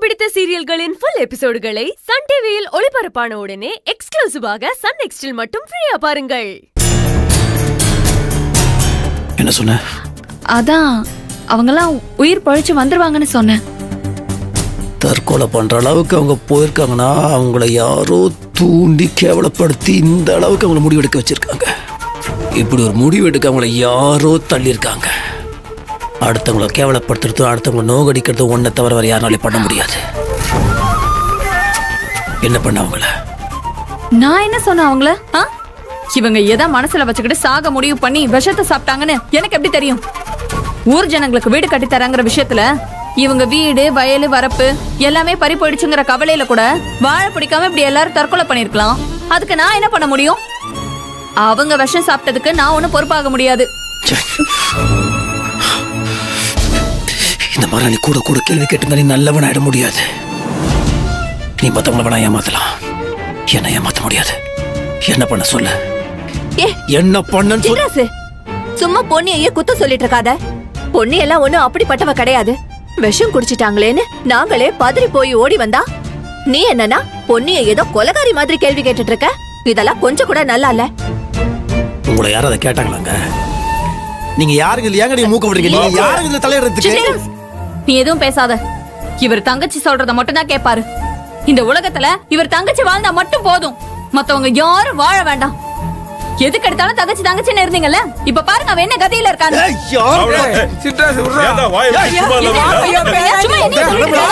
பிடித்த சீரியல்களின் full எபிசோடுகளை Sun டிவியில் ஒளிபரப்பான உடனே எக்ஸ்க்ளூசிவாக சன் நெக்ஸ்டில் மட்டும் ஃப்ரீயா பாருங்கள் என்ன சொன்ன அதான் அவங்கெல்லாம் உயிர் பழிச்சு வந்துருவாங்கன்னு சொன்னேன் தற்கொலை பண்ற அளவுக்கு அவங்க போயிருக்காங்கன்னா அவங்கள யாரோ தூண்டி கேவலப்படுத்தி இந்த அளவுக்கு அவங்கள முடிவெடுக்க வச்சிருக்காங்க இப்படி ஒரு முடிவெடுக்க அவங்கள யாரோ தள்ளியிருக்காங்க அடுத்தவங்கள கேவலப்படுத்துறதும் அடுத்தவங்கள நோகடிக்கிறதும் ஒன்றை தவிர வேற யாராலையும் பண்ண முடியாது என்ன பண்ண அவங்கள நான் என்ன சொன்னேன் அவங்கள ஆ? இவங்க எதை மனசுல வச்சுக்கிட்டு சாக முடிவு பண்ணி விஷத்தை சாப்பிட்டாங்கன்னு எனக்கு எப்படி தெரியும் ஊர் ஜனங்களுக்கு வீடு கட்டி தராங்கிற விஷயத்துல இவங்க வீடு வயலு வரப்பு எல்லாமே பறி போயிடுச்சுங்கிற கவலையில கூட வாழை பிடிக்காம இப்படி எல்லாரும் தற்கொலை பண்ணிருக்கலாம் அதுக்கு நான் என்ன பண்ண முடியும் அவங்க விஷம் சாப்பிட்டதுக்கு நான் ஒண்ணும் பொறுப்பாக முடியாது ச்சே. இந்த மாதிரி நீ கூட கூட கேள்வி கேட்டு நீ நல்லவன் ஆயிட முடியாது நீ மத்தவங்கள வேணா ஏமாத்தலாம் என்ன ஏமாத்த முடியாது என்ன பண்ண சொல்லு ஏ என்ன பண்ணன்னு சொல்லு சின்ராசு சும்மா பொன்னியையே குத்த சொல்லிட்டு இருக்காத பொன்னி எல்லாம் ஒண்ணும் அப்படிப்பட்டவ கிடையாது விஷம் குடிச்சிட்டாங்களேன்னு நாங்களே பதறி போய் ஓடி வந்தா நீ என்னன்னா பொன்னிய ஏதோ கொலகாரி மாதிரி கேள்வி கேட்டுட்டு இருக்க இதெல்லாம் கொஞ்சம் கூட நல்லா இல்ல உங்களை யாரும் அதை கேட்டாங்களாங்க நீங்க யாருக்கு இல்லையாங்க நீங்க மூக்க விடுறீங்க நீங்க யாருக்கு இதுல தலையிடுறதுக்கு சின்ராஸ், நீ எதுவும் பேசாத இவர் தங்கச்சி சொல்றத மட்டும் தான் கேட்பாரு இந்த உலகத்துல இவர் தங்கச்சி வாழ்ந்தா மட்டும் போதும் மத்தவங்க யாரும் வாழ வேண்டாம் எதுக்கு எடுத்தாலும் தங்கச்சி தங்கச்சின்னு இருந்தீங்கல்ல இப்ப பாருங்க அவன் என்ன கதையில இருக்கான்னு ஏய், யாரு? ஏன்டா வாயை வச்சு சும்மா இல்லாம சும்மா என்ன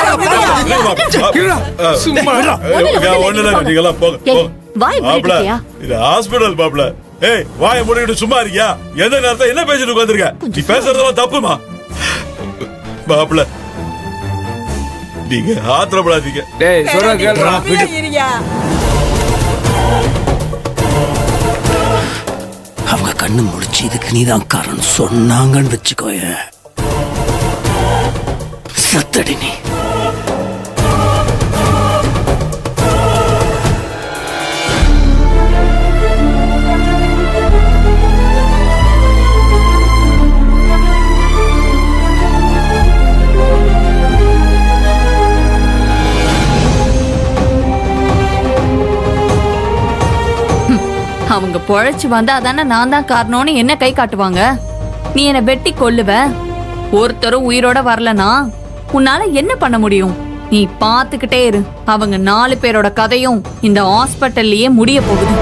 சும்மா ஒண்ணுல நீங்க எல்லாம் போங்க ஏய், போங்க. வாய் மாப்ள, மூடிட்டியா? இது ஹாஸ்பிடல் மாப்ள ஏய் வாயை மூடிட்டு சும்மா இருக்கியா எந்த நேரத்துல என்ன பேசிட்டு உட்காந்துருக்க நீ பேசுறதெல்லாம் தப்புமா மாப்ள நீங்க ஆத்திரப்படாதீங்க டேய் சொல்ற கேளுடா அவங்க கண்ணு முடிச்சு இதுக்கு நீதான் காரணம் சொன்னாங்கன்னு வச்சுக்கோய சத்தடி நீ அவங்க பொழைச்சு வந்தா தானே நான் தான் காரணம்னு என்ன கை காட்டுவாங்க நீ என்ன வெட்டி கொல்லுவ ஒருத்தரும் உயிரோட வரலனா உன்னால என்ன பண்ண முடியும் நீ பாத்துக்கிட்டே இரு அவங்க நாலு பேரோட கதையும் இந்த ஹாஸ்பிட்டல்லயே முடிய போகுது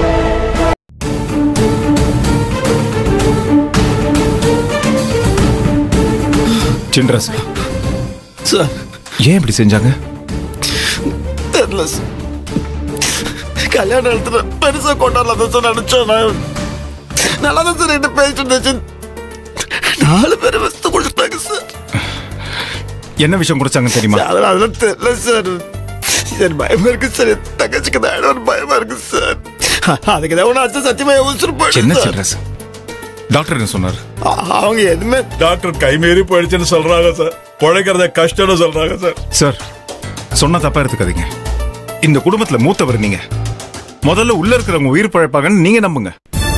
சின்ரஸ் சார் ஏன் இப்படி செஞ்சாங்க தெரியல சார் கல்யாண இடத்துல பெருசா கொண்டாடலாம் சார் நினைச்சோம் நான் நல்லா தான் சார் என்ன பேசிட்டு இருந்துச்சு நாலு பேர் வசத்து கொடுத்துட்டாங்க சார் என்ன விஷயம் குடிச்சாங்க தெரியுமா அதெல்லாம் அதெல்லாம் தெரியல சார் சார் பயமா இருக்கு சார் என் தங்கச்சிக்கு தான் ஆயிடும் பயமா இருக்கு சார் அதுக்கு தான் ஒன்று அச்சு சத்தியமா உசுறு என்ன போயிடுச்சு சார் சின்ரஸ் டாக்டர் என்ன சொன்னார் அ- அவங்க எதுவுமே டாக்டர் கைமீறி போயிடுச்சுன்னு சொல்றாங்க சார் பிழைக்கிறத கஷ்டம்னு சொல்றாங்க சார் சார் சொன்ன தப்பா எடுத்துக்காதீங்க இந்த குடும்பத்துல மூத்தவர் நீங்க முதல்ல உள்ள இருக்கிறவங்க உயிர் பழைப்பாங்கன்னு நீங்க நம்புங்க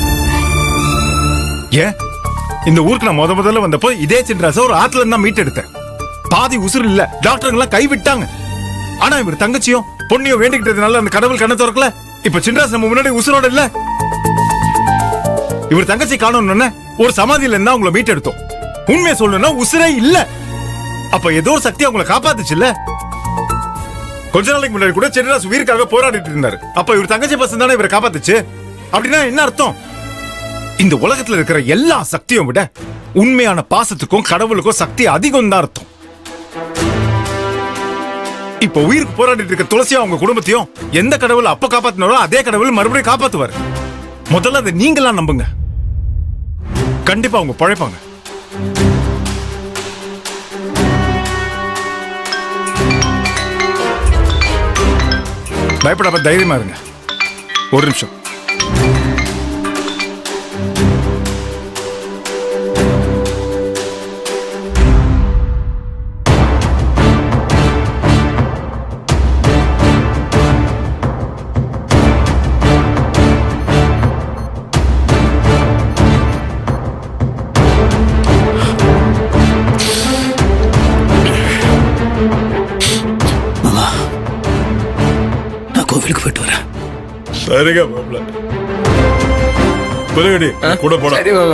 ஏன் இந்த ஊருக்கு நான் முத முதல்ல வந்தப்போ இதே சின்ராச ஒரு ஆத்துல இருந்தா மீட்டெடுத்தேன் பாதி உசுறு இல்ல டாக்டருங்க எல்லாம் கை விட்டாங்க ஆனா இவர் தங்கச்சியும் பொண்ணையும் வேண்டிக்கிட்டதுனால அந்த கடவுள் கண்ணை திறக்கல இப்ப சின்ராஸ் நம்ம முன்னாடி உசுரோட இல்ல இவர் தங்கச்சி காணணும்னு ஒரு சமாதியில இருந்தா உங்களை மீட்டெடுத்தோம் உண்மையை சொல்லணும்னா உசுரே இல்ல அப்ப ஏதோ ஒரு சக்தி அவங்களை காப்பாத்துச்சு இல்ல கொஞ்ச நாளைக்கு முன்னாடி கூட சென்னிராஸ் உயிருக்காக போராடிட்டு இருந்தாரு அப்ப இவர் தங்கச்சி பசங்க தானே இவரை காப்பாத்துச்சு அப்படின்னா என்ன அர்த்தம் இந்த உலகத்துல இருக்கிற எல்லா சக்தியும் விட உண்மையான பாசத்துக்கும் கடவுளுக்கும் சக்தி அதிகம் தான் அர்த்தம் இப்ப உயிருக்கு போராடிட்டு இருக்க துளசியும் அவங்க குடும்பத்தையும் எந்த கடவுள் அப்ப காப்பாத்தினாரோ அதே கடவுள் மறுபடியும் காப்பாத்துவாரு முதல்ல அதை நீங்களா நம்புங்க கண்டிப்பா அவங்க பழைப்பாங்க பயப்படாம தைரியமா இருங்க ஒரு நிமிஷம் மாமா நான் கோவிலுக்கு போயிட்டு வரேன் சரிங்க மாப்பிள்ள புதுகடி கூட போலாம் சரி மாமா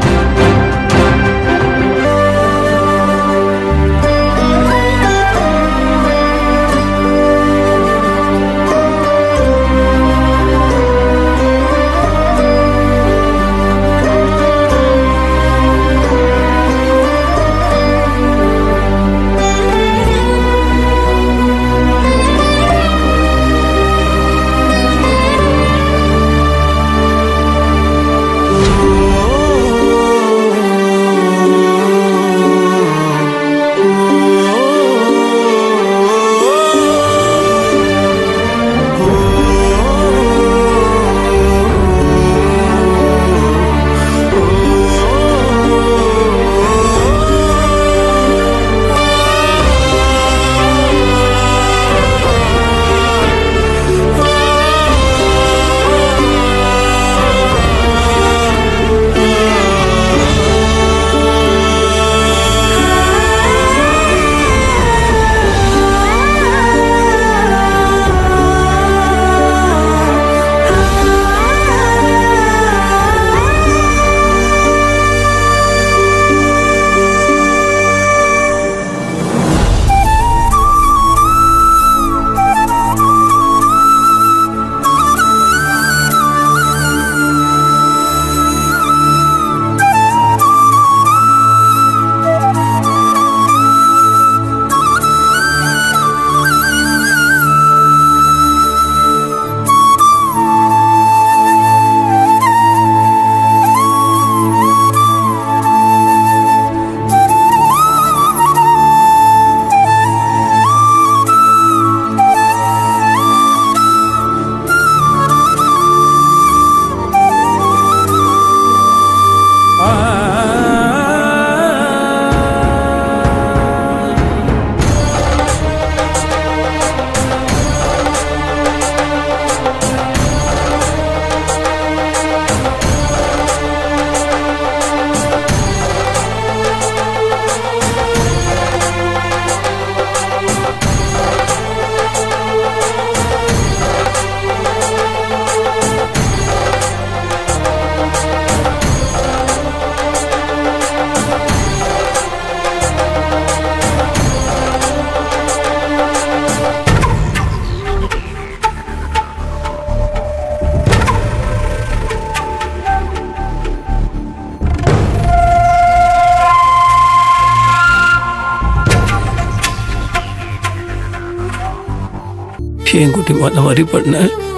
ஏன் குட்டி அந்த மாதிரி பண்ண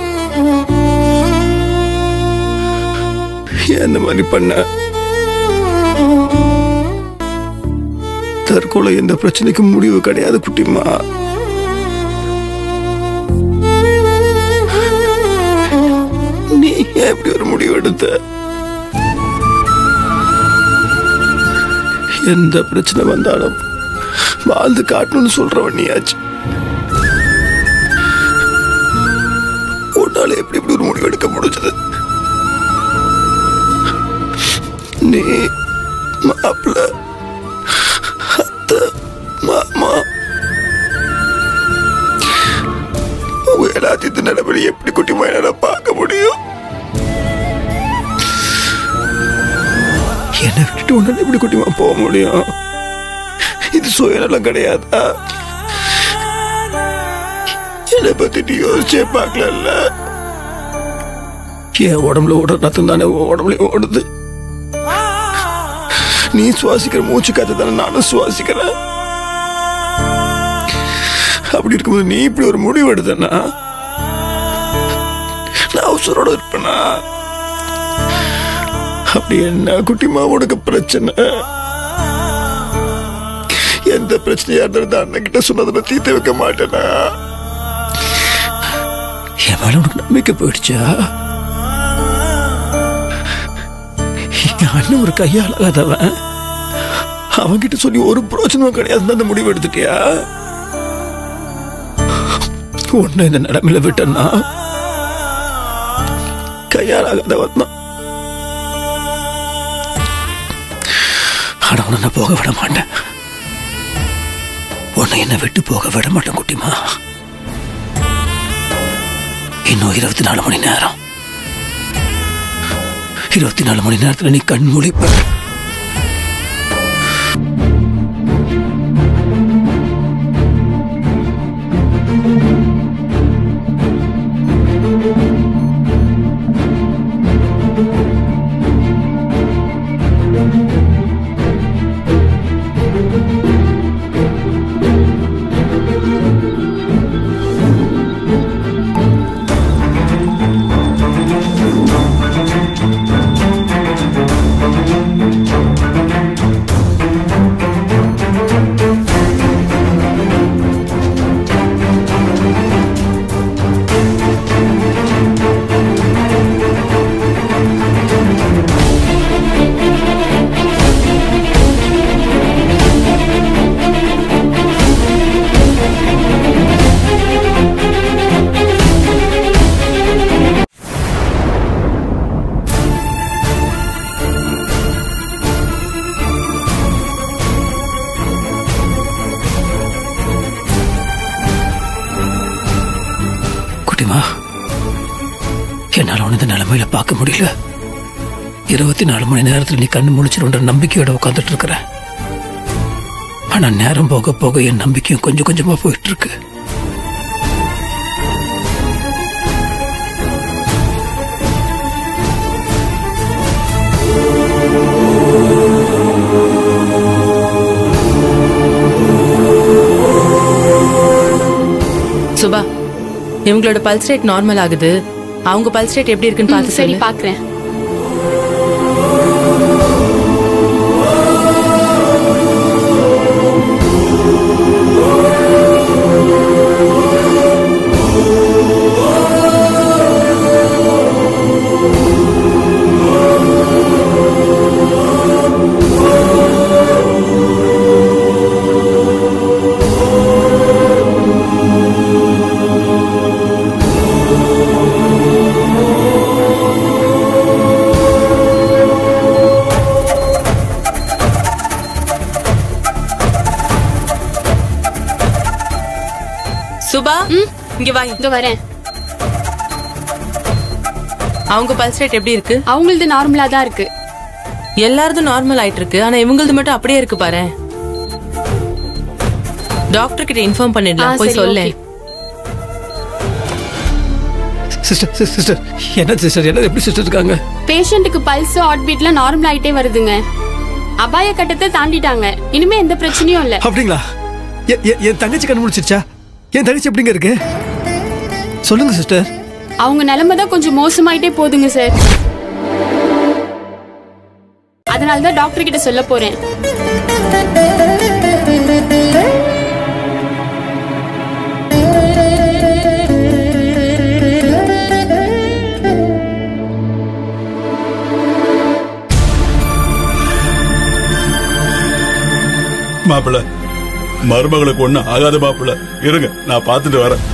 ஏன் அந்த மாதிரி பண்ண தற்கொலை எந்த பிரச்சனைக்கும் முடிவு கிடையாது குட்டிமா நீ ஏன் இப்படி ஒரு முடிவு எடுத்த எந்த பிரச்சனை வந்தாலும் வாழ்ந்து காட்டணும்னு சொல்றவன் நீயாச்சு உன்னால எப்படி இப்படி ஒரு முடிவு எடுக்க முடிஞ்சது நீ மாப்பிள்ள அத்தை மாமா உங்க எல்லாத்தையும் இந்த நிலைமையில எப்படி குட்டி என்னால பார்க்க முடியும் என்னை விட்டுட்டு உன்னால எப்படி குட்டிமா போக முடியும் இது சுயநலம் கிடையாதா என்னை பத்தி நீ யோசிச்சே பார்க்கல என் உடம்புல ஓடுற ரத்தம் தானே உன் உடம்புலயும் ஓடுது நீ சுவாசிக்கிற மூச்சு காத்து தானே நானும் சுவாசிக்கிறேன் அப்படி இருக்கும்போது நீ இப்படி ஒரு முடிவு எடுத்தனா நான் உசுரோட இருப்பேனா அப்படி என்ன குட்டிமா உனக்கு பிரச்சனை எந்த பிரச்சனையா இருந்தாலும் தான் அண்ணன் கிட்ட சொன்னதை தீர்த்து வைக்க மாட்டேனா என் மேல உனக்கு நம்பிக்கை போயிடுச்சா என் அண்ணன் ஒரு கையாளாதவன் அவன்கிட்ட சொல்லி ஒரு பிரோஜனமும் கிடையாது அந்த முடிவு எடுத்துட்டியா உன்னை இந்த நிலைமையில விட்டனா கையாளாகாதவன் தான் ஆனா உன்னை நான் போக விட மாட்டேன் உன்னை என்ன விட்டு போக விட மாட்டேன் குட்டிமா இன்னும் இருபத்தி நாலு மணி நேரம் இருபத்தி நாலு மணி நேரத்துல நீ கண் முழிப்ப குட்டிமா என்னால உன்னை இந்த நிலைமையில பார்க்க முடியல இருபத்தி நாலு மணி நேரத்துல நீ கண்ணு முழிச்சிருன்ற நம்பிக்கையோட உட்காந்துட்டு இருக்கிற ஆனா நேரம் போக போக என் நம்பிக்கையும் கொஞ்சம் கொஞ்சமா போயிட்டு இருக்கு சுபா இவங்களோட பல்ஸ் ரேட் நார்மல் ஆகுது அவங்க பல்ஸ் ரேட் எப்படி இருக்குன்னு பார்த்து சரி சொல்லு பாக்குறேன் சுபா இங்க வா இதோ வரேன் அவங்க பல்ஸ் ரேட் எப்படி இருக்கு அவங்களது நார்மலா தான் இருக்கு எல்லாரதும் நார்மல் ஆயிட்டு இருக்கு ஆனா இவங்களது மட்டும் அப்படியே இருக்கு பாரு டாக்டர் கிட்ட இன்ஃபார்ம் ஆ, பண்ணிடலாம் போய் சரி, சொல்லு okay. சிஸ்டர் சிஸ்டர் என்ன சிஸ்டர் என்ன எப்படி சிஸ்டர் இருக்காங்க பேஷண்ட்டுக்கு பல்ஸ் ஹார்ட் பீட்ல நார்மல் ஆயிட்டே வருதுங்க அபாய கட்டத்தை தாண்டிட்டாங்க இனிமே எந்த பிரச்சனையும் இல்ல அப்படிங்களா எ- எ- என் தங்கச்சி கண்ணு முடிச்சிருச்சா என் தங்கச்சி எப்படிங்க இருக்கு சொல்லுங்க சிஸ்டர் அவங்க நிலைமை தான் கொஞ்சம் மோசமாயிட்டே போகுதுங்க சார் அதனால தான் டாக்டர் கிட்ட சொல்ல போறேன் மாப்பிள்ள மருமகளுக்கு ஒண்ணு ஆகாத மாப்பிள்ள இருங்க நான் பார்த்துட்டு வரேன்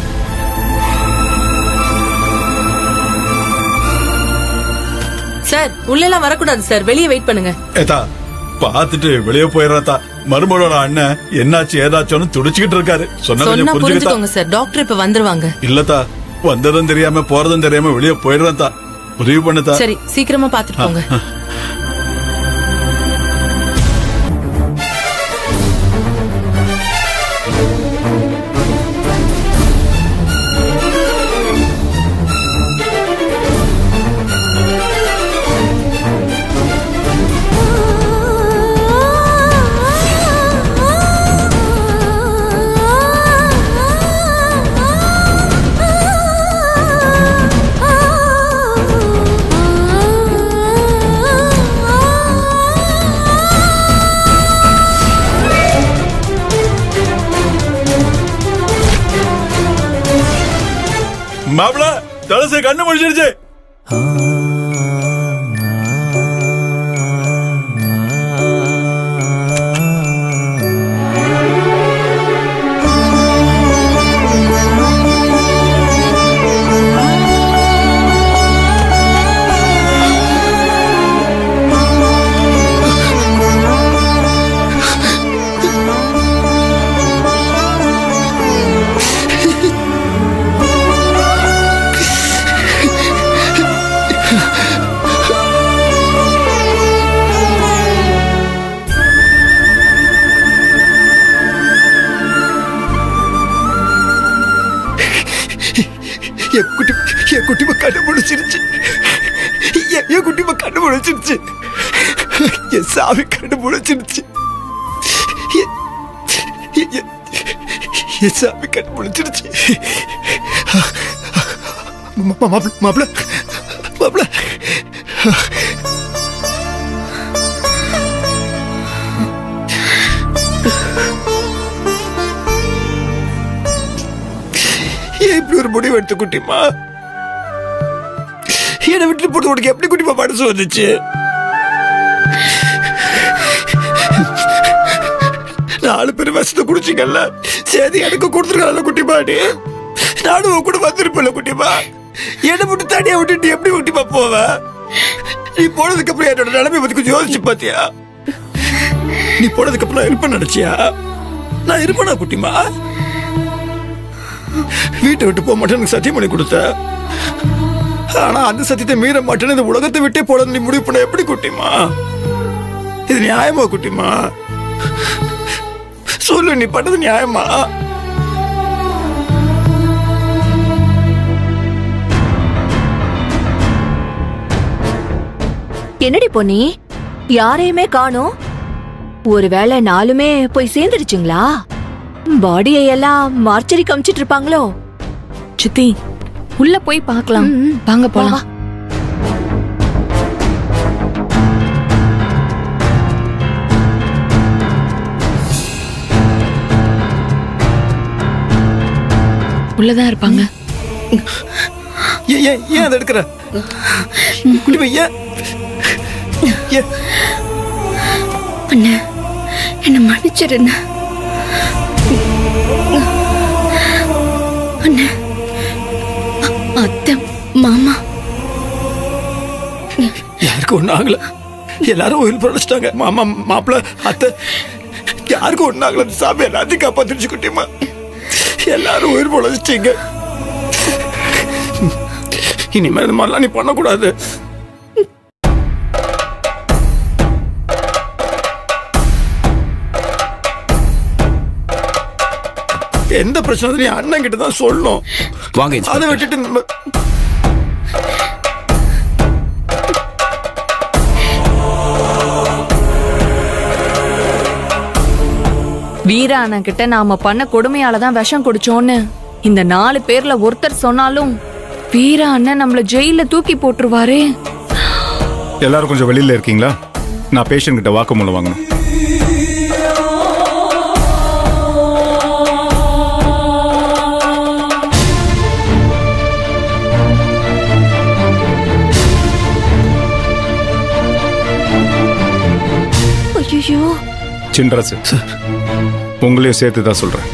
சார் உள்ள எல்லாம் வரக்கூடாது சார் வெளியே வெயிட் பண்ணுங்க ஏதா பார்த்துட்டு வெளியே போயிடுறதா மருமகளோட அண்ணன் என்னாச்சு ஏதாச்சும்னு துடிச்சுக்கிட்டு இருக்காரு சொன்னா கொஞ்சம் சொன்னா புரிஞ்சுக்கிட்டா புரிஞ்சுக்கோங்க சார் டாக்டர் இப்ப வந்துருவாங்க இல்லத்தா வந்ததும் தெரியாம போறதும் தெரியாம வெளியே போயிடுறதா உதவி பண்ணுதா சரி சீக்கிரமா பாத்துட்டு போங்க மாப்பிள தலசு கண்ணு முடிச்சிருச்சு என் குட்டி என் குட்டிமா கண்டுபிடிச்சிருச்சு என் என் குட்டிமா கண்டுபிடிச்சிருச்சு என் சாமி கண்டுபிடிச்சிருச்சு என்- என்- என் சாமி கண்டுபிடிச்சிருச்சு மாப்பிள்ள மாப்பிள்ள மாப்பிள்ள ஏன் இப்படி ஒரு முடிவு எடுத்து குட்டிமா என்னை விட்டு போட்டு உனக்கு எப்படி குட்டிமா மனசு வந்துச்சு நாலு பேர் விஷத்தை குடிச்சிங்கல்ல சரி எனக்கு கொடுத்துருக்கல குட்டிமாடி நானும் உன் கூட வந்திருப்பேன்ல குட்டிமா என்னை மட்டும் தனியா விட்டுட்டு எப்படி குட்டிமா போவ நீ போனதுக்கு அப்புறம் என்னோட நிலைமை பத்தி கொஞ்சம் யோசிச்சு பாத்தியா நீ போனதுக்கு அப்புறம் நான் இருப்பேன் நினைச்சியா நான் இருப்பேனா குட்டிமா வீட்டை விட்டு போக மாட்டேன்னு எனக்கு சத்தியம் பண்ணி கொடுத்த ஆனா அந்த சத்தியத்தை மீற மாட்டேன்னு இந்த உலகத்தை விட்டே போட நீ முடிவு பண்ண எப்படி குட்டிமா இது நியாயமா குட்டிமா சொல்லு நீ பண்ணது நியாயமா என்னடி பொன்னி யாரையுமே காணோம் ஒருவேளை நாலுமே போய் சேர்ந்துடுச்சுங்களா பாடியை எல்லாம் மார்ச்சரிக்கு அமிச்சிட்டு இருப்பாங்களோ சித்தி உள்ள போய் பார்க்கலாம் ம், ம். வாங்க வா, போலாம் வா. உள்ளதான் இருப்பாங்க ஏன் ஏன் ஏன் அதை எடுக்கிற குட்டிமா ஏன் ஏன் அண்ணா என்ன மன்னிச்சிருண்ணா அண்ணா அ- அத்தை மாமா யாருக்கும் ஒன்றும் ஆகல எல்லாரும் உயிர் படைச்சிட்டாங்க மாமா மாப்பிள்ள அத்தை யாருக்கும் ஒன்றும் ஆகல அந்த சாமி எல்லாத்தையும் காப்பாத்திருச்சு குட்டிமா எல்லாரும் உயிர் படைச்சிட்டீங்க இனிமேல் இந்த மாதிரிலாம் நீ பண்ணக்கூடாது எந்த பிரச்சனை நீ அண்ணன் கிட்ட தான் சொல்லணும் வாங்க அதை இன்ஸ்பெக்டர். விட்டுட்டு நம்ம வீரா அண்ணன் கிட்ட நாம பண்ண கொடுமையால தான் விஷம் குடிச்சோன்னு இந்த நாலு பேர்ல ஒருத்தர் சொன்னாலும் வீரா அண்ணன் நம்மள ஜெயில தூக்கி போட்டுருவாரே எல்லாரும் கொஞ்சம் வெளியில இருக்கீங்களா நான் பேஷண்ட் கிட்ட வாக்குமூலம் வாங்கணும் ஐயோ சின்ரசு உங்களையும் சேர்த்து தான் சொல்றேன்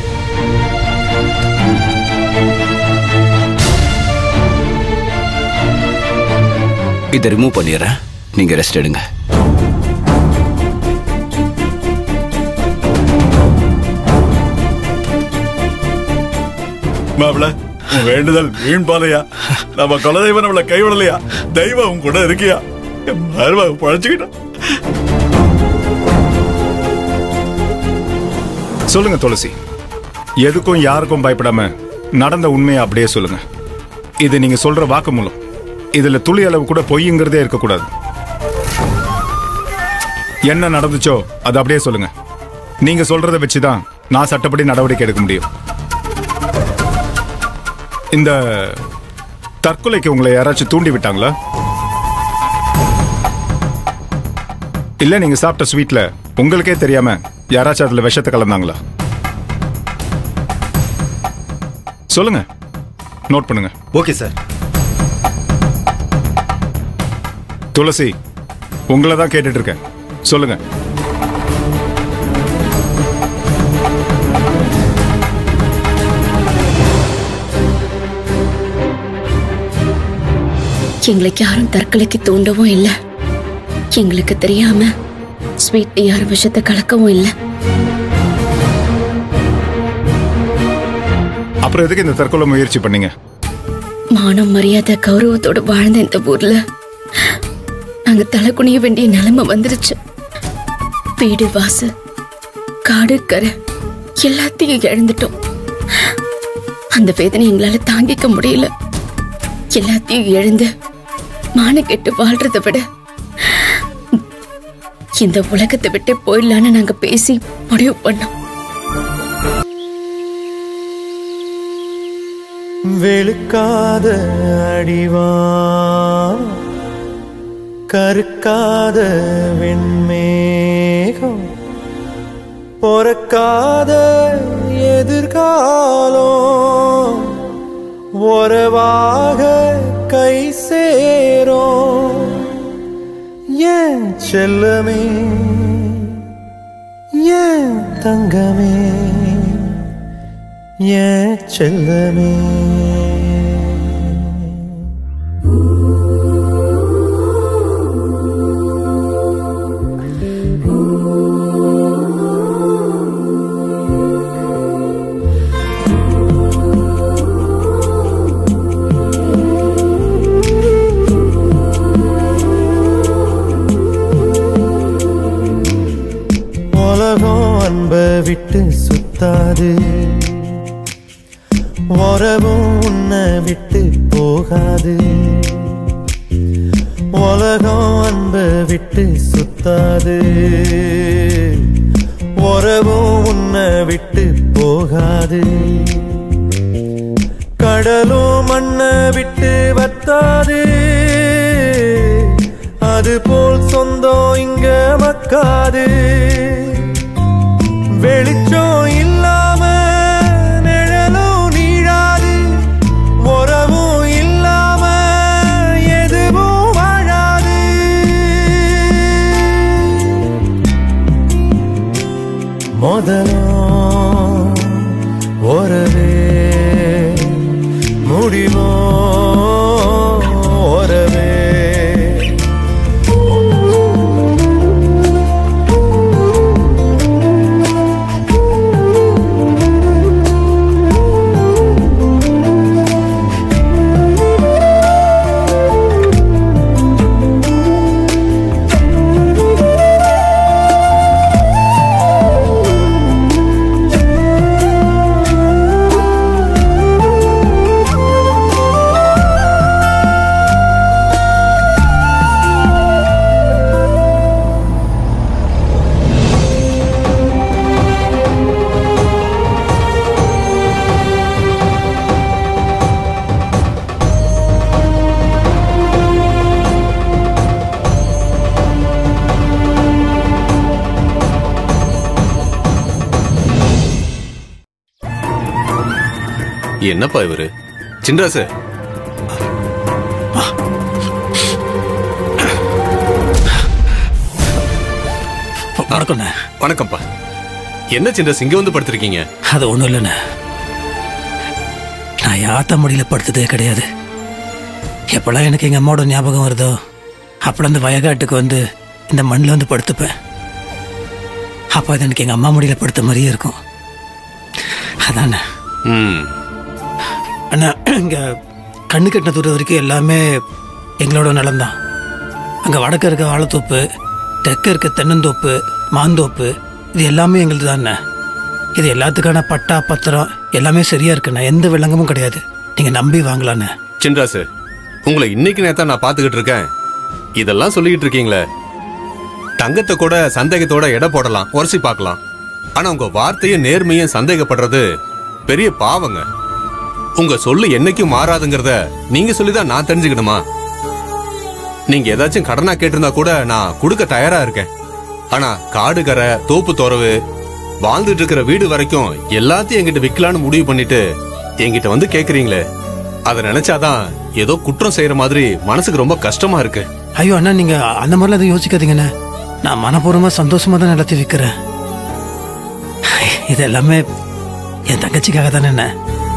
இதை ரிமூவ் பண்ணிடுறேன் நீங்க ரெஸ்ட் எடுங்க மாப்பிள உன் வேண்டுதல் வீண் பாலையா நம்ம குலதெய்வம் நம்மள கைவிடலையா தெய்வம் உன் கூட இருக்கியா என் மருமக பழச்சுக்கிட்டான் சொல்லுங்க துளசி எதுக்கும் யாருக்கும் பயப்படாம நடந்த உண்மையை அப்படியே சொல்லுங்க இது நீங்க சொல்ற வாக்குமூலம் இதுல துளி அளவு கூட பொய்ங்கிறதே இருக்கக்கூடாது என்ன நடந்துச்சோ அது அப்படியே சொல்லுங்க நீங்க சொல்றதை வச்சுதான் நான் சட்டப்படி நடவடிக்கை எடுக்க முடியும் இந்த தற்கொலைக்கு உங்களை யாராச்சும் தூண்டி விட்டாங்களா இல்ல நீங்க சாப்பிட்ட ஸ்வீட்ல உங்களுக்கே தெரியாம யாராச்சும் அதுல விஷத்தை கலந்தாங்களா சொல்லுங்க நோட் பண்ணுங்க ஓகே சார் துளசி உங்களை தான் கேட்டுட்டு இருக்கேன் சொல்லுங்க எங்களுக்கு யாரும் தற்கொலைக்கு தூண்டவும் இல்ல எங்களுக்கு தெரியாம ஸ்வீட் யாரும் விஷத்தை கலக்கவும் இல்ல அப்புறம் எதுக்கு இந்த தற்கொலை முயற்சி பண்ணீங்க மானம் மரியாதை கௌரவத்தோட வாழ்ந்த இந்த ஊர்ல நாங்க தலை குனிய வேண்டிய நிலைமை வந்துருச்சு வீடு வாசல் காடு கரை எல்லாத்தையும் இழந்துட்டோம் அந்த வேதனை எங்களால தாங்கிக்க முடியல எல்லாத்தையும் இழந்து மானக்கெட்டு வாழ்றதை விட இந்த உலகத்தை விட்டு போயிடலான்னு நாங்க பேசி முடிவு பண்ணோம் வெளுக்காத அடிவான் கருக்காத வெண்மேகம் பொறக்காத எதிர்காலம் உறவாக கை சேரும் ஏன் செல்லமே ஏன் தங்கமே ஏன் செல்லமே உலகம் அன்பை விட்டு சுத்தாது உறவும் உன்னை விட்டு போகாது உலகம் அன்பை விட்டு சுத்தாது உறவும் உன்னை விட்டு போகாது கடலும் மண்ணை விட்டு வத்தாது அது போல் சொந்தம் இங்க மக்காது வெளிச்சம் இல்லாம நிழலும் நீழாது உறவும் இல்லாம எதுவும் வாழாது முதலும் உறவே முடிவோ உறவே என்னப்பா இவரு சின்ராசு வணக்கம்ண்ணே வணக்கம்ப்பா என்ன சின்ராஸ் இங்க வந்து படுத்திருக்கீங்க அது ஒன்றும் இல்லைண்ணே நான் யாத்த முடியல படுத்ததே கிடையாது எப்பெல்லாம் எனக்கு எங்கள் அம்மாவோட ஞாபகம் வருதோ அப்பெல்லாம் இந்த வயக்காட்டுக்கு வந்து இந்த மண்ணில் வந்து படுத்துப்பேன் அப்போ அது எனக்கு எங்கள் அம்மா முடியல படுத்த மாதிரியே இருக்கும் அதாண்ணே ம் அண்ணா இங்கே கண்ணு கட்டின தூரம் வரைக்கும் எல்லாமே எங்களோட நிலம்தான் அங்கே வடக்க இருக்க வாழைத்தோப்பு தெற்க இருக்க தென்னந்தோப்பு மாந்தோப்பு இது எல்லாமே எங்களுது தானே இது எல்லாத்துக்கான பட்டா பத்திரம் எல்லாமே சரியா இருக்குண்ணா எந்த வில்லங்கமும் கிடையாது நீங்கள் நம்பி வாங்கலாண்ணே சின்ராசு உங்களை இன்னைக்கு நேத்தா நான் பாத்துக்கிட்டு இருக்கேன் இதெல்லாம் சொல்லிக்கிட்டு இருக்கீங்களே தங்கத்தை கூட சந்தேகத்தோட எடை போடலாம் உரசி பார்க்கலாம் ஆனா உங்க வார்த்தையும் நேர்மையும் சந்தேகப்படுறது பெரிய பாவங்க உங்க சொல்லு என்னைக்கும் மாறாதுங்கிறத நீங்க சொல்லிதான் நான் தெரிஞ்சுக்கணுமா நீங்க ஏதாச்சும் கடனா கேட்டிருந்தா கூட நான் கொடுக்க தயாரா இருக்கேன் ஆனா காடு கரை தோப்பு துறவு வாழ்ந்துட்டு இருக்கிற வீடு வரைக்கும் எல்லாத்தையும் என்கிட்ட விக்கலான்னு முடிவு பண்ணிட்டு என்கிட்ட வந்து கேக்குறீங்களே அதை நினைச்சாதான் ஏதோ குற்றம் செய்யற மாதிரி மனசுக்கு ரொம்ப கஷ்டமா இருக்கு ஐயோ அண்ணா நீங்கள் அந்த மாதிரிலாம் எதுவும் யோசிக்காதீங்கண்ணே நான் மனப்பூர்வமாக சந்தோஷமாக தான் நடத்தி வைக்கிறேன் இது எல்லாமே என் தங்கச்சிக்காக தானே என்ன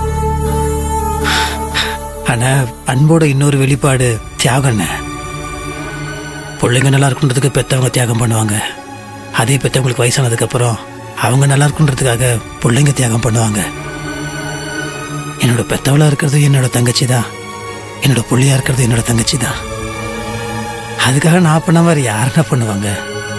அண்ணா அன்போட இன்னொரு வெளிப்பாடு தியாகண்ணே பிள்ளைங்க நல்லா இருக்குன்றதுக்கு பெற்றவங்க தியாகம் பண்ணுவாங்க அதே பெற்றவங்களுக்கு வயசானதுக்கப்புறம் அவங்க நல்லா இருக்குன்றதுக்காக பிள்ளைங்க தியாகம் பண்ணுவாங்க என்னோட பெத்தவளா இருக்கிறது என்னோட தங்கச்சி தான் என்னோட புள்ளியா இருக்கிறது என்னோட தங்கச்சி தான் அதுக்காக நான் பண்ண மாதிரி யாருன்னா பண்ணுவாங்க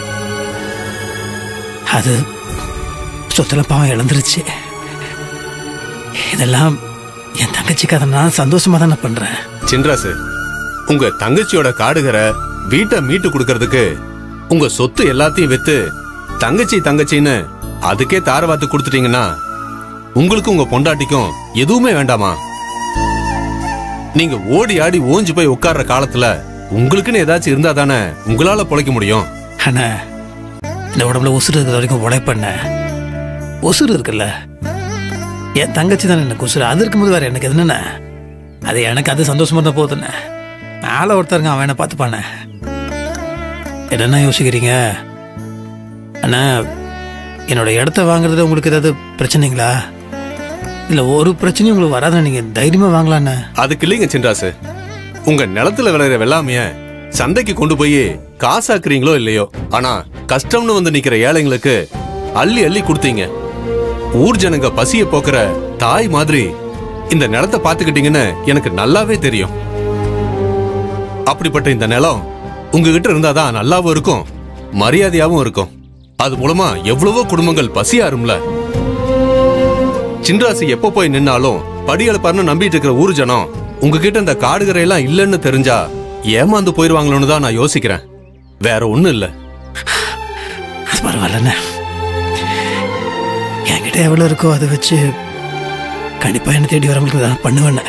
அது சொத்துல பாவம் இழந்துருச்சு இதெல்லாம் என் தங்கச்சிக்காக நான் சந்தோஷமா தானே பண்றேன் சின்ராசு உங்க தங்கச்சியோட காடுகரை வீட்டை மீட்டு கொடுக்கறதுக்கு உங்க சொத்து எல்லாத்தையும் வித்து தங்கச்சி தங்கச்சின்னு அதுக்கே தாரவாத்து கொடுத்துட்டீங்கன்னா உங்களுக்கு உங்க பொண்டாட்டிக்கும் எதுவுமே வேண்டாமா நீங்க ஓடி ஆடி ஓஞ்சு போய் உட்கார்ற காலத்துல உங்களுக்குன்னு ஏதாச்சும் இருந்தா தானே உங்களால பொழைக்க முடியும் அண்ணா இந்த உடம்புல உசுறு இருக்கிற வரைக்கும் உழைப்பண்ண உசுறு இருக்குல்ல என் தங்கச்சி தானே எனக்கு உசுறு அது இருக்கும்போது வேற எனக்கு என்னண்ணே அது எனக்கு அது சந்தோஷமா இருந்தா போதுண்ணே மேலே ஒருத்தருங்க அவன் என்ன பார்த்துப்பானே என்னென்ன யோசிக்கிறீங்க அண்ணா என்னோட இடத்த வாங்குறதுல உங்களுக்கு ஏதாவது பிரச்சனைங்களா இல்லை ஒரு பிரச்சனையும் உங்களுக்கு வராதுன்னு நீங்கள் தைரியமாக வாங்கலாண்ணே அதுக்கு இல்லைங்க சின்ராசு உங்க நிலத்துல விளையிற வெள்ளாமைய சந்தைக்கு கொண்டு போய் காசாக்குறீங்களோ இல்லையோ ஆனா கஷ்டம்னு வந்து நிக்கிற ஏழைங்களுக்கு அள்ளி அள்ளி கொடுத்தீங்க ஊர் ஜனங்க பசிய போக்குற தாய் மாதிரி இந்த நிலத்தை பாத்துக்கிட்டீங்கன்னு எனக்கு நல்லாவே தெரியும் அப்படிப்பட்ட இந்த நிலம் உங்ககிட்ட இருந்தாதான் நல்லாவும் இருக்கும் மரியாதையாவும் இருக்கும் அது மூலமா எவ்வளவோ குடும்பங்கள் பசியாரும்ல சின்ராசி எப்ப போய் நின்னாலும் படியெழுப்பாருன்னு நம்பிட்டு இருக்கிற ஊர் ஜனம் உங்ககிட்ட இந்த காடுகரை எல்லாம் இல்லைன்னு தெரிஞ்சா ஏமாந்து போயிருவாங்களோன்னு தான் நான் யோசிக்கிறேன் வேற ஒண்ணும் இல்ல அது பரவாயில்லண்ணே என்கிட்ட எவ்வளோ இருக்கோ அதை வச்சு கண்டிப்பாக என்ன தேடி வரவங்களுக்கு தான் பண்ணுவேண்ணே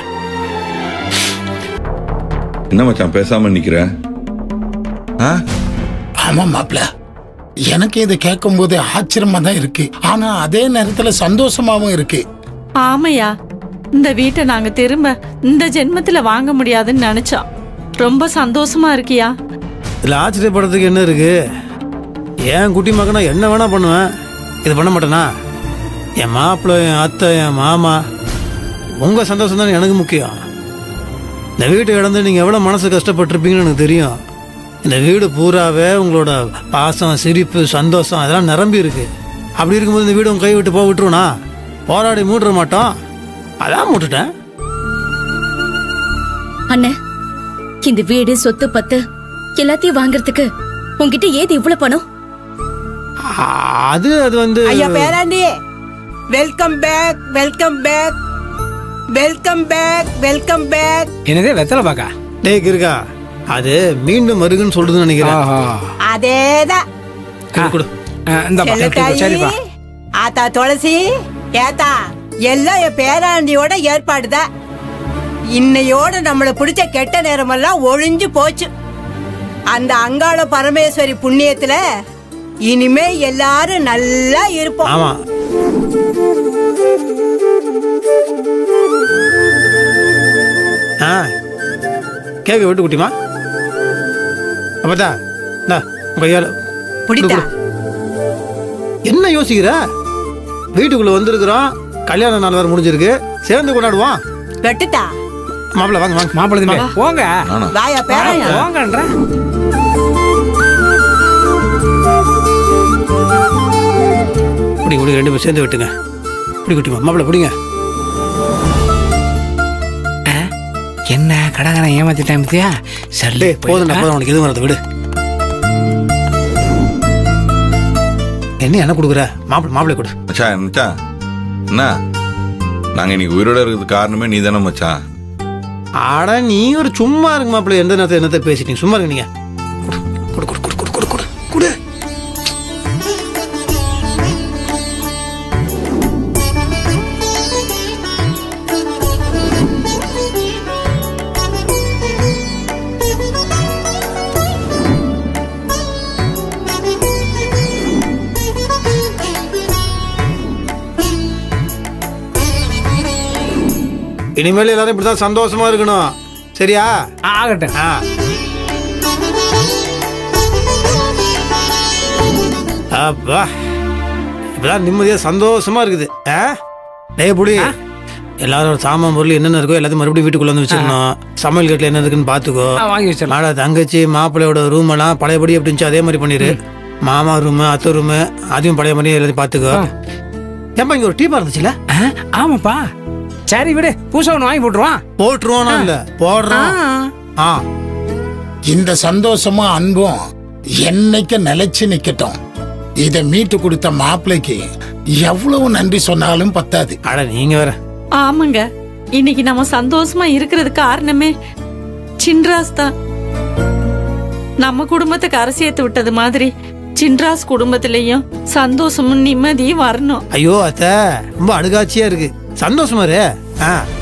என்ன மச்சான் பேசாம நிக்கிற ஆ ஆமா மாப்ள எனக்கு இதை கேட்கும்போது ஆச்சரியமா தான் இருக்கு ஆனா அதே நேரத்துல சந்தோஷமாவும் இருக்கு ஆமையா இந்த வீட்டை நாங்க திரும்ப இந்த ஜென்மத்துல வாங்க முடியாதுன்னு நினைச்சோம் ரொம்ப சந்தோஷமா இருக்கியா இதில் ஆச்சரியப்படுறதுக்கு என்ன இருக்கு என் குட்டி மகனா என்ன வேணா பண்ணுவேன் இது பண்ண மாட்டேனா என் மாப்பிள்ளை என் அத்தை என் மாமா உங்க சந்தோஷம் தானே எனக்கு முக்கியம் இந்த வீட்டை இழந்து நீங்க எவ்வளவு மனசு கஷ்டப்பட்டிருப்பீங்கன்னு எனக்கு தெரியும் இந்த வீடு பூராவே உங்களோட பாசம் சிரிப்பு சந்தோஷம் அதெல்லாம் நிரம்பி இருக்கு அப்படி இருக்கும்போது இந்த வீடு உங்க கை விட்டு போக விட்டுருவனா போராடி மூட்டுற மாட்டோம் அதான் மூட்டுட்டேன் அண்ணே இந்த வீடு சொத்து பத்து எல்லாத்தையும் வாங்குறதுக்கு உன்கிட்ட ஏது இவ்வளவு பணம் அது அது வந்து ஐயா பேராண்டி welcome back welcome back welcome back welcome back என்னதே வெத்தலை பாக்கா டேய் இருக்கா அது மீண்டும் வருகுன்னு சொல்றதுன்னு நினைக்கிறேன் அதேதான் கொடு, கொடு செல்லத்தாயி ஆத்தா துளசி ஏத்தா எல்லாம் என் பேராண்டியோட ஏற்பாடுதான் இன்னையோட நம்மள பிடிச்ச கெட்ட நேரமெல்லாம் ஒழிஞ்சு போச்சு அந்த அங்காள பரமேஸ்வரி புண்ணியத்துல இனிமே எல்லாரும் நல்லா இருப்போம் ஆமா ஆ கேக்க விட்டு குட்டிமா அப்பதா இந்தா, உன் கையால பிடித்தா என்ன யோசிக்கிற வீட்டுக்குள்ள வந்திருக்கிறோம் கல்யாண நாள் வேற முடிஞ்சிருக்கு சேர்ந்து கொண்டாடுவோம் வெட்டுத்தா மாப்பிள்ள வாங்க வாங்க மாப்பிள்ள போங்க வாயா பேராயா போங்கன்ற பிடி பிடி ரெண்டு பேரும் சேர்ந்து வெட்டுங்க பிடி குட்டிமா மாப்பிள்ள பிடிங்க என்ன கடகாரன் ஏமாத்திட்டான் பத்தியா சரி டேய் போதும் போதும் உனக்கு எதுவும் வரது விடு என்ன என்ன கொடுக்குற மாப்பிள்ள மாப்பிள்ளை கொடு மச்சான் மச்சான் என்ன நாங்க இன்னைக்கு உயிரோட இருக்கிறதுக்கு காரணமே நீ தானே மச்சான் ஆடா நீ ஒரு சும்மா இருங்க மாப்பிள்ள எந்த நேரத்தை என்னத்தை பேசிட்டீங்க சும்மா இருங்க நீங்க இனிமேல் எல்லாரும் இப்படிதான் சந்தோஷமா இருக்கணும் சரியா ஆகட்டும் ஆ அப்பா இப்பதான் நிம்மதியா சந்தோஷமா இருக்குது ஆ டேய் புடி எல்லாரும் சாமான் பொருள் என்னென்ன இருக்கோ எல்லாத்தையும் மறுபடியும் வீட்டுக்குள்ள வந்து வச்சிடணும் சமையல் கட்டில் என்ன இருக்குன்னு பாத்துக்கோ ஆ, வாங்கி வச்சிடலாம். மாடா தங்கச்சி மாப்பிள்ளையோட ரூம் எல்லாம் பழையபடி எப்படி இருந்துச்சு அதே மாதிரி பண்ணிரு மாமா ரூம் அத்தை ரூம் அதையும் பழைய மாதிரி எல்லாத்தையும் பாத்துக்கோ ஏன்பா இங்க ஒரு டீ இருந்துச்சுல ஆமாப்பா சரி விடு புதுசா ஒன்று வாங்கி போட்டுருவான் போட்டுருவோம் இல்ல போடுறோம் ஆ இந்த சந்தோஷமும் அன்பும் என்னைக்கு நிலைச்சு நிக்கட்டும் இதை மீட்டு கொடுத்த மாப்பிள்ளைக்கு எவ்வளவு நன்றி சொன்னாலும் பத்தாது அட நீங்க வேற ஆமாங்க இன்னைக்கு நம்ம சந்தோஷமா இருக்கிறது காரணமே சின்ராஸ் தான் நம்ம குடும்பத்தை கரை சேர்த்து விட்டது மாதிரி சின்ராஸ் குடும்பத்திலையும் சந்தோஷமும் நிம்மதியும் வரணும் ஐயோ அத்தை ரொம்ப அழுகாட்சியா இருக்கு சந்தோஷமா இரு ஆ